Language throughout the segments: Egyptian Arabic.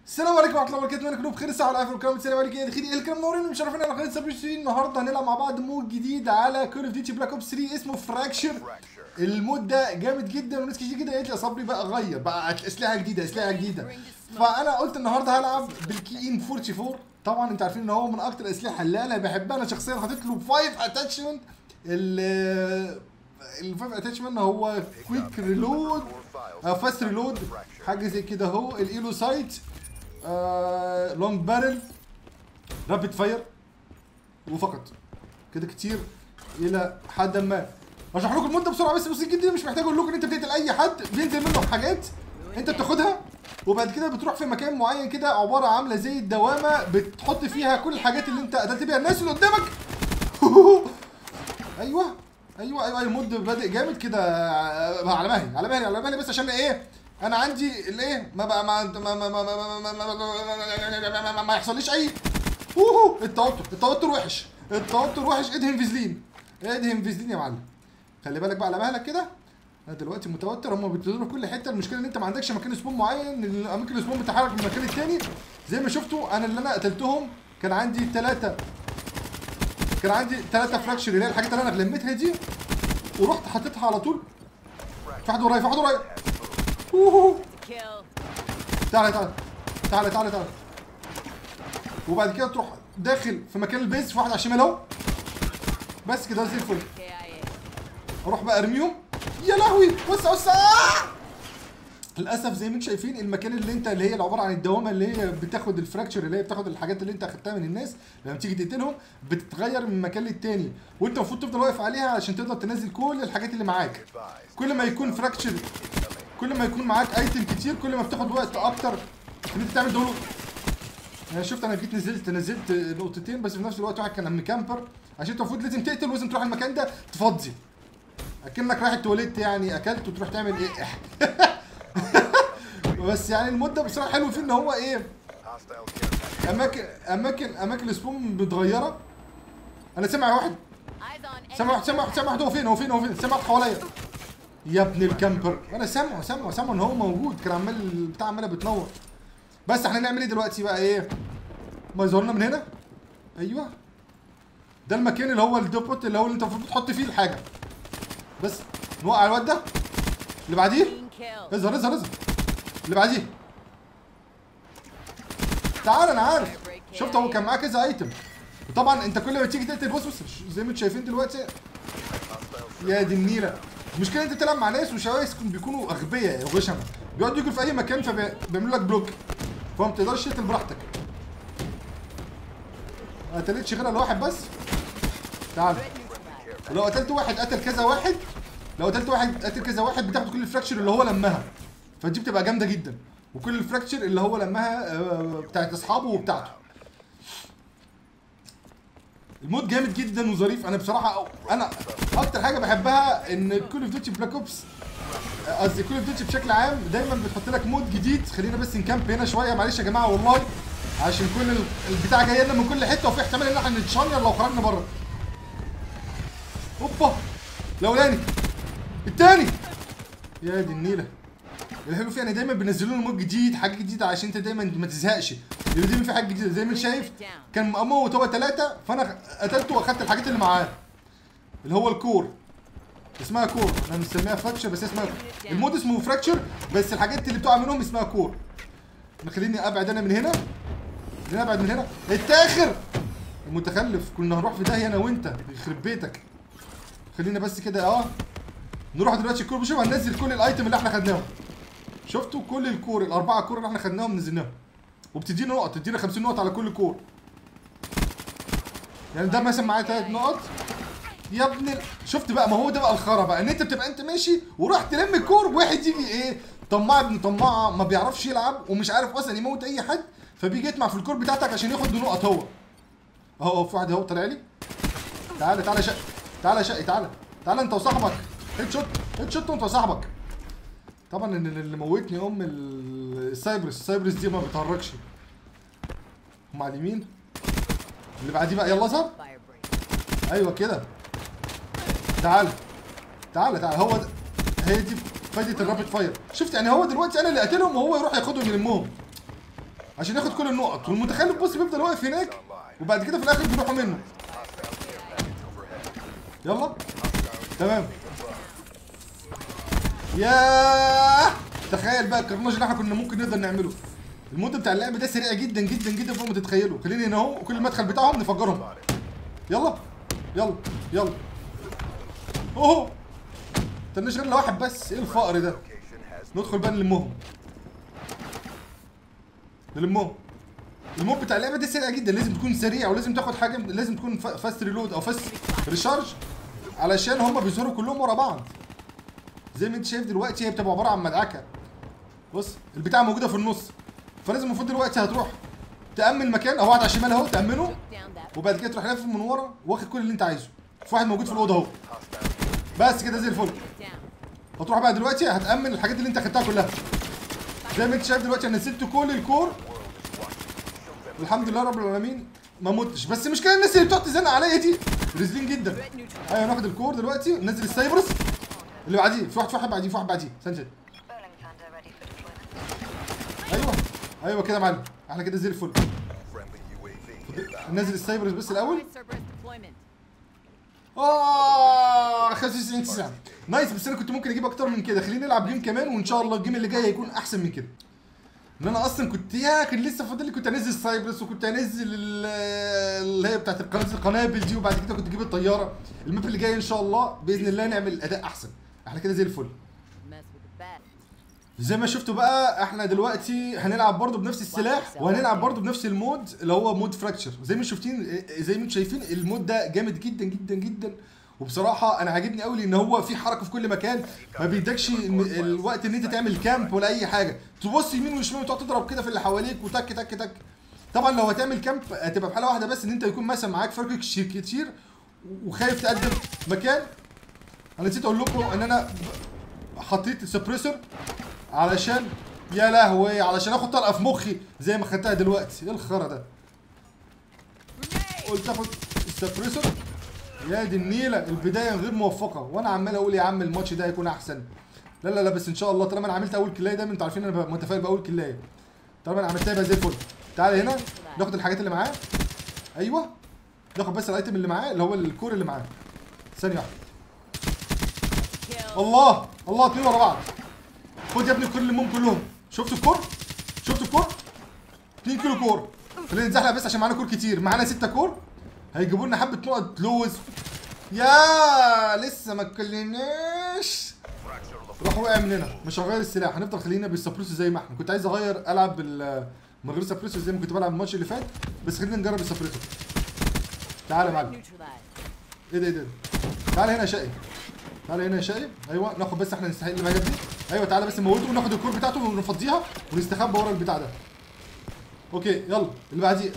السلام عليكم ورحمه الله وبركاته اتمنى تكونوا بخير الساعه والعافيه والكرام السلام عليكم يا اخي الكرام منورين مشرفين على قناه سبري ستريم النهارده هنلعب مع بعض مود جديد على كول اوف ديوتي بلاك اوبس 3 اسمه فراكشر المود ده جامد جدا وناس كتير جدا قالت لي يا صبري بقى غير بقى اسلحه جديده اسلحه جديده فانا قلت النهارده هلعب بالكي ان 44 طبعا انتوا عارفين ان هو من اكتر الاسلحه اللي انا بحبها انا شخصيا حاطط له 5 اتاتشمنت ال الفايف اتاتشمنت هو كويك ريلود فاست ريلود حاجه زي كده اهو الايلو سايت آه لونج بارل رابid فاير وفقط كده كتير الى حد ما هشرح لكم المده بسرعه بس بسيط جدا مش محتاج اقول لكم ان انت بتقتل اي حد بينزل منه حاجات انت بتاخدها وبعد كده بتروح في مكان معين كده عباره عامله زي الدوامه بتحط فيها كل الحاجات اللي انت قتلت بيها الناس اللي قدامك ايوه ايوه ايوه المود بادئ جامد كده آه، على مهلي على مهلي على مهلي بس عشان ايه انا عندي الايه ما بقى ما ما ما ما ما ما ما- ما- ما- ما يحصليش اي اوه التوتر التوتر وحش التوتر وحش ادهن فيزلين ادهن فيزلين يا معلم خلي بالك بقى على مهلك كده انا دلوقتي متوتر هم بيبتدوا في كل حته المشكله ان انت ما عندكش مكان سبون معين الاماكن السبون بتتحرك من مكان التاني زي ما شفتوا انا اللي انا قتلتهم كان عندي ثلاثه كان عندي ثلاثه فراكشر اللي هي الحاجات اللي انا لميتها دي ورحت حطيتها على طول في واحد ورايا في واحد ورايا أوه. Kill. تعالى تعالى تعالى تعالى تعالى وبعد كده تروح داخل في مكان البيز في واحد على الشمال اهو بس كده زي الفل KIA. اروح بقى ارميهم يا لهوي وسع وسع آه! للاسف زي ما انتم شايفين المكان اللي انت اللي هي عباره عن الدوامه اللي هي بتاخد الفراكشر اللي هي بتاخد الحاجات اللي انت اخدتها من الناس لما تيجي تقتلهم بتتغير من مكان للتاني وانت المفروض تفضل واقف عليها عشان تقدر تنزل كل الحاجات اللي معاك كل ما يكون فراكشر كل ما يكون معاك ايتم كتير كل ما بتاخد وقت اكتر ان انت تعمل دول انا شفت انا جيت نزلت نزلت نقطتين بس في نفس الوقت واحد كان مكامبر عشان انت المفروض لازم تقتل ولازم تروح المكان ده تفضي اكنك رايح التواليت يعني اكلت وتروح تعمل ايه بس يعني المده بصراحه حلو فيه ان هو ايه اماكن اماكن اماكن السبون متغيره انا سامع واحد Eyes on سامع واحد سامع واحد سامع واحد هو فين هو فين هو فين سامع واحد حواليا يا ابن الكامبر انا سامعه سامعه سامعه ان هو موجود كان عمال البتاع عماله بتنور بس احنا نعمل ايه دلوقتي بقى ايه ما يظهر لنا من هنا ايوه ده المكان اللي هو الدوبوت اللي هو اللي انت المفروض تحط فيه الحاجه بس نوقع الواد ده اللي بعديه Clean kill. اظهر اظهر اظهر اللي بعديه تعال انا عارف شفت هو كان معاه كذا ايتم وطبعا انت كل ما تيجي تقتل بص بص زي ما انتم شايفين دلوقتي يا دي النيله المشكله انت بتلعب مع ناس وشوايس كن- بيكونوا اغبياء وغشمه بيقعدوا يجوا في اي مكان فبيعملوا لك بلوك فما بتقدرش تقتل براحتك ما قتلتش غير الواحد بس تعال ولو قتلت واحد قتل كذا واحد لو قتلت واحد قتل كذا واحد بتاخد كل الفراكشر اللي هو لمها فدي بتبقى جامده جدا وكل الفراكشر اللي هو لمها آه، بتاعت اصحابه وبتاعته المود جامد جدا وظريف انا بصراحه انا اكتر حاجه بحبها ان كول اوف ديوتي بلاك اوبس قصدي كول اوف ديوتي بشكل عام دايما بتحط لك مود جديد خلينا بس نكامب هنا شويه معلش يا جماعه والله عشان كل ال- البتاع جاي لنا من كل حته وفي احتمال ان احنا نتشنير لو خرجنا بره اوبا الاولاني التاني يا دي النيله الحلو فيه يعني دايما بينزلوا لنا مود جديد حاجه جديده عشان انت دايما ما تزهقش لان دايما في حاجه جديده زي ما انت شايف كان مقموت هو ثلاثه فانا قتلته واخدت الحاجات اللي معاه اللي هو الكور اسمها كور انا مسميها فراكشر بس اسمها المود اسمه فراكشر بس الحاجات اللي بتقع منهم اسمها كور انا خليني ابعد انا من هنا خليني ابعد من هنا التاخر المتخلف كنا هنروح في داهيه انا وانت يخرب بيتك خلينا بس كده اه نروح دلوقتي الكور بشوف هننزل كل الايتم اللي احنا خدناهم شفتوا كل الكور الاربعه كور اللي احنا خدناهم نزلناهم وبتدينا نقط تدينا 50 نقطه على كل كور يعني ده مثلا معايا 3 نقط يا ابن ال... شفت بقى ما هو ده بقى الخرا بقى ان انت بتبقى انت ماشي وراح تلم الكور واحد يجي ايه طماع ابن طماعه ما بيعرفش يلعب ومش عارف اصلا يموت اي حد فبيجي يطمع في الكور بتاعتك عشان ياخد نقط هو اهو اهو في واحد اهو طالع لي تعالى تعالى شقي تعالى شقي تعالى تعالى انت وصاحبك هيد شوت هيد شوت انت وصاحبك طبعا ان اللي موتني ام ال- السايبرس السايبرس دي ما بتهرجش هم على اليمين اللي بعديه بقى يلا صار Fire break. ايوه كده تعال تعال تعال هو ده هي دي فايده الرابid فاير شفت يعني هو دلوقتي انا اللي قاتلهم وهو يروح ياخدهم يلمهم عشان ياخد كل النقط والمتخلف بص بيفضل واقف هناك وبعد كده في الاخر بيروحوا منه يلا تمام ياه تخيل بقى الكرناج اللي احنا كنا ممكن نقدر نعمله المود بتاع اللعب ده سريع جدا جدا جدا فوق ما تتخيلوا خليني هنا اهو وكل المدخل بتاعهم نفجرهم يلا يلا يلا اوه مستناش غير واحد بس ايه الفقر ده ندخل بقى نلمهم نلمهم الموب بتاع اللعبه دي سريع جدا لازم تكون سريع ولازم تاخد حاجه لازم تكون فا- فاست ريلود او فاست ريشارج علشان هم بيظهروا كلهم ورا بعض زي ما انت شايف دلوقتي هي بتبقى عباره عن مدعكه بص البتاعه موجوده في النص فلازم المفروض دلوقتي هتروح تامن مكان اهو قاعد على الشمال اهو تامنه Down that. وبعد كده تروح لافف من ورا واخد كل اللي انت عايزه في واحد موجود في الاوضه اهو بس كده زي الفل Down. هتروح بقى دلوقتي هتامن الحاجات اللي انت خدتها كلها زي ما انت شايف دلوقتي انا نزلت كل الكور الحمد لله رب العالمين ما متش بس المشكله الناس اللي بتقعد تزنق عليا دي رزلين جدا Threat neutral. ايوه ناخد الكور دلوقتي ننزل السايبرس اللي بعديه في واحد في واحد بعديه في واحد بعديه ثانيه ثانية. Bowling panda ready for deployment. ايوه ايوه كده يا معلم احنا كده زي الفل Friendly UAV inbound. ننزل السايبرس بس الاول Authorized Cerberus deployment. اه 95 9 نايس بس انا كنت ممكن اجيب اكتر من كده خلينا نلعب جيم كمان وان شاء الله الجيم اللي جاي هيكون احسن من كده ان انا اصلا كنت يا كان لسه فاضل لي كنت انزل سايبرس وكنت انزل ال- اللي هي بتاعت القنابل القنابل دي وبعد كده كنت اجيب الطياره الماب اللي جاي ان شاء الله باذن الله نعمل اداء احسن احنا كده زي الفل Mess with the best. زي ما شفتوا بقى احنا دلوقتي هنلعب برضو بنفس السلاح وهنلعب برضو بنفس المود اللي هو مود فراكتشر زي ما شفتين زي ما انتم شايفين المود ده جامد جدا جدا جدا وبصراحه انا عاجبني قوي لان هو في حركه في كل مكان ما بيدكش الم- الوقت ان انت تعمل كامب ولا اي حاجه تبص يمين وشمال وتقعد تضرب كده في اللي حواليك وتك تك تك طبعا لو هتعمل كامب هتبقى في حاله واحده بس ان انت يكون مثلا معاك فرق كتير كتير وخايف تقدم مكان انا نسيت اقول لكم ان انا حطيت السبريسور علشان يا لهوي علشان اخد طلقه في مخي زي ما خدتها دلوقتي ايه الخرا ده قلت اخد السبريسور يا دي النيله البدايه غير موفقه وانا عمال اقول يا عم الماتش ده هيكون احسن لا لا لا بس ان شاء الله طالما انا عملت اول كلايه دايما انتوا عارفين انا ببقى متفائل باول كلايه طالما انا عملتها يبقى زي الفل تعالى هنا ناخد الحاجات اللي معاه ايوه ناخد بس الايتم اللي معاه اللي هو الكور اللي معاه ثانيه واحده Kill. الله الله اتنين ورا بعض خد يا ابني الكور اللي مهم كلهم شفتوا الكور شفتوا الكور 2 كيلو كور خلينا نتزحلق بس عشان معانا كور كتير معانا 6 كور هيجيبوا لنا حبه نقط لوز يا لسه ما اتكلمناش راح وقع مننا مش هغير السلاح هنفضل خلينا بالسبريسو زي ما احنا كنت عايز اغير العب بال من غير سبريسو زي ما كنت بلعب الماتش اللي فات بس خلينا نجرب السبريسو تعالى يا معلم Neutralized. ايه ده ايه ده تعالى هنا يا شقي تعالى هنا يا شقي ايوه ناخد بس احنا نستحق الحاجات دي ايوه تعالى بس نموته وناخد الكور بتاعته ونفضيها ونستخبى ورا البتاع ده اوكي يلا اللي بعديه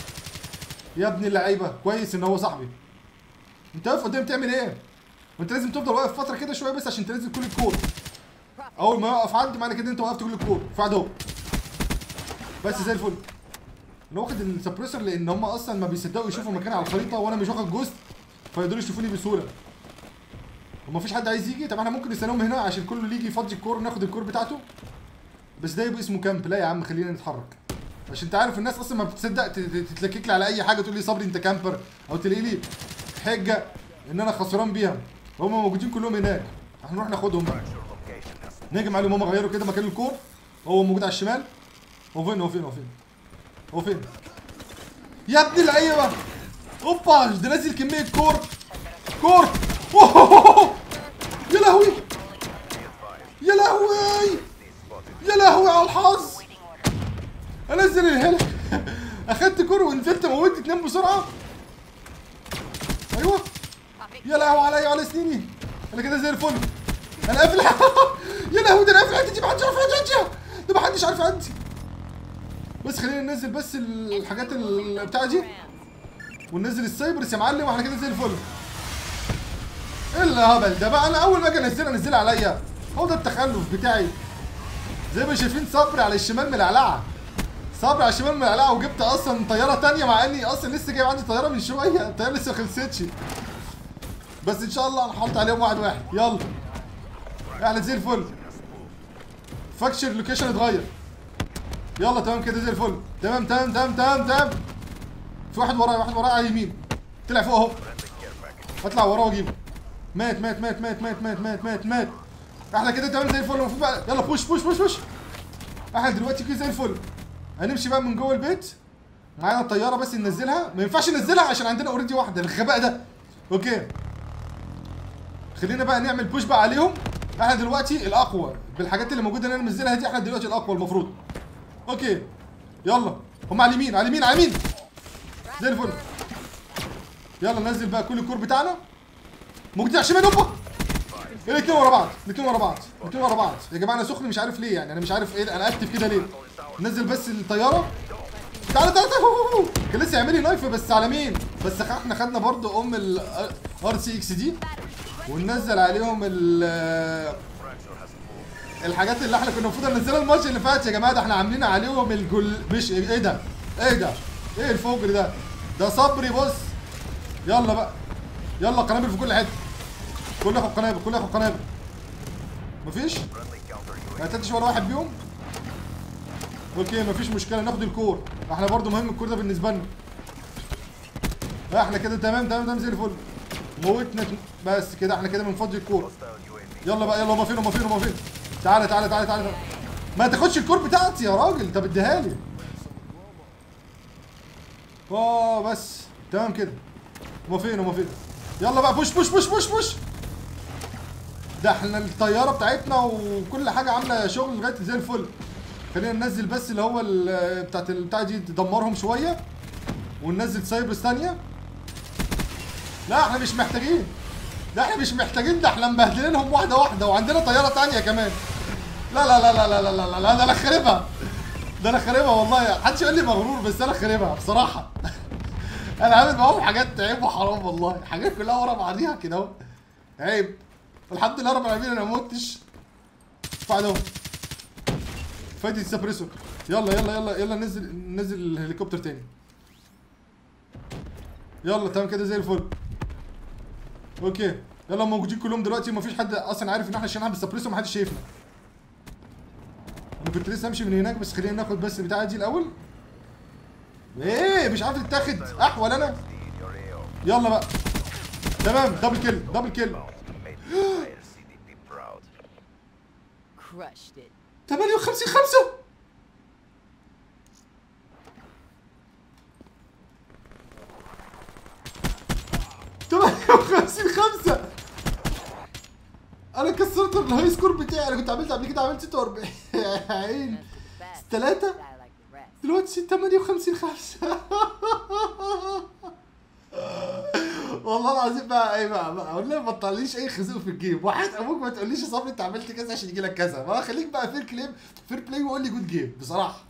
يا ابن اللعيبه كويس ان هو صاحبي انت واقف قدام تعمل ايه وانت لازم تفضل واقف فتره كده شويه بس عشان تنزل كل الكور اول ما يقف عندي معنى كده انت وقفت كل الكور فعد اهو بس زي الفل انا واخد السبريسور لان هم اصلا ما بيصدقوا يشوفوا مكاني على الخريطه وانا مش واخد جزء فيقدروا يشوفوني بسهوله وما فيش حد عايز يجي طب احنا ممكن نستناهم هنا عشان كله اللي يجي يفضي الكور وناخد الكور بتاعته بس ده يبقى اسمه كامب لا يا عم خلينا نتحرك عشان انت عارف الناس اصلا ما بتصدق ت- ت- تتلكك لي على اي حاجه تقول لي صبري انت كامبر او تلاقي لي حجه ان انا خسران بيها هم موجودين كلهم هناك احنا نروح ناخدهم بقى نهجم عليهم هم غيروا كده مكان الكور هو موجود على الشمال هو فين هو فين هو فين هو فين يا ابن اللعيبه اوبا ده نازل كميه كور كور أوه. يا لهوي يا لهوي يا لهوي على الحظ انزل الهلا اخدت كور ونزلت موتت تنام بسرعه ايوه يا لهوي عليا وعلى سنيني انا كده زي الفل انا قافل يا لهوي ده انا قافل حته دي محدش عارف يعدي ده محدش عارف يعدي بس خلينا ننزل بس الحاجات ال- بتاع دي وننزل السايبرس يا معلم واحنا كده زي الفل ايه الهبل ده بقى انا اول ما اجي انزلها انزلها عليا هو ده التخلف بتاعي زي ما شايفين صبري على الشمال ملعلعه صبري على الشمال ملعلعه وجبت اصلا طياره تانية مع اني اصلا لسه جايب عندي طياره من شويه الطياره لسه ما خلصتش بس ان شاء الله انا هحط عليهم واحد واحد يلا احنا زي الفل فاكشر لوكيشن اتغير يلا تمام كده زي الفل تمام تمام تمام تمام تمام في واحد ورايا واحد ورايا على اليمين طلع فوق اهو اطلع وراه واجيبه مات مات مات مات مات مات مات مات مات احنا كده تمام زي الفل المفروض بقى يلا بوش بوش بوش بوش احنا دلوقتي كده زي الفل هنمشي بقى من جوه البيت معانا الطياره بس ننزلها ما ينفعش ننزلها عشان عندنا اوريدي واحده الغباء ده اوكي خلينا بقى نعمل بوش بقى عليهم احنا دلوقتي الاقوى بالحاجات اللي موجوده اللي انا منزلها دي احنا دلوقتي الاقوى المفروض اوكي يلا هم على اليمين على اليمين على اليمين زي الفل يلا ننزل بقى كل الكور بتاعنا موجودين على الشمال هوبا الاثنين ورا بعض الاثنين ورا بعض الاثنين ورا بعض يا جماعه انا سخن مش عارف ليه يعني انا مش عارف ايه انا اكتف كده ليه نزل بس الطياره تعالى تعالى تعالى هو، هو، هو. كان لسه يعمل لي نايف بس على مين بس احنا خدنا برضو ام الار سي اكس دي وننزل عليهم ال الحاجات اللي احنا كنا المفروض ننزلها الماتش اللي فات يا جماعه ده احنا عاملين عليهم الجول مش ايه ده ايه ده ايه الفجر ده ده صبري بص يلا بقى يلا قنابل في كل حته كل ياخد قنابل كل ياخد قنابل مفيش ما قتلتش ولا واحد بيهم اوكي مفيش مشكله ناخد الكور احنا برضو مهم الكور ده بالنسبه لنا لا، احنا كده تمام تمام تمام زي الفل موتنا بس كده احنا كده بنفضي الكور يلا بقى يلا هما فين هما فين هما فين تعالى تعالى تعالى تعالى ما تاخدش الكور بتاعتي يا راجل طب اديها لي اه بس تمام كده هما فين هما فين يلا بقى بوش بوش بوش بوش بوش ده احنا الطياره بتاعتنا وكل حاجه عامله شغل لغايه زي الفل خلينا ننزل بس اللي هو ال- بتاعت البتاع دي تدمرهم شويه وننزل سايبرس ثانيه لا احنا مش محتاجين لا احنا مش محتاجين ده احنا مبهدلينهم واحده واحده وعندنا طياره ثانيه كمان لا لا لا لا لا لا لا لا, لا ده انا خاربها ده انا خاربها والله محدش يقول لي مغرور بس انا خاربها بصراحه انا عامل معاهم حاجات عيب وحرام والله حاجات كلها ورا بعضيها كده اهو عيب الحمد لله رب العالمين انا ما متش ادفع لهم فادي السبريسو يلا يلا يلا يلا ننزل ننزل الهليكوبتر تاني يلا تمام كده زي الفل اوكي يلا موجودين كلهم دلوقتي مفيش حد اصلا عارف ان احنا شايلين بالسبريسو محدش شايفنا انا كنت لسه امشي من هناك بس خلينا ناخد بس البتاعه دي الاول ايه مش عارف تتاخد احول انا يلا بقى تمام دبل كيل دبل كيل CDP proud. Crushed it. 58 5 58 5 انا كسرت الهاي سكور بتاعي انا كنت عملت قبل كده عملت 46 Mess with the best. ثلاثة Die like the rest. دلوقتي 58 5 والله العظيم بقى ايه بقى بقى اقول لها ما تطلعليش اي خازوق في الجيم واحد ابوك ما تقوليش يا صبري انت عملت كذا عشان يجي لك كذا ما خليك بقى فير كليم فير بلاي وقول لي جود جيم بصراحه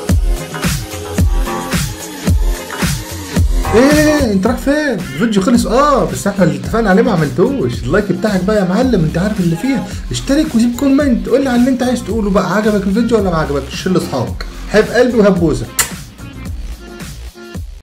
ايه انت رايح فين؟ الفيديو خلص اه بس احنا اللي اتفقنا عليه ما عملتوش اللايك بتاعك بقى يا معلم انت عارف اللي فيها اشترك وسيب كومنت قول لي على اللي انت عايز تقوله بقى عجبك الفيديو ولا ما عجبكش لاصحابك حب قلبي وهبوسك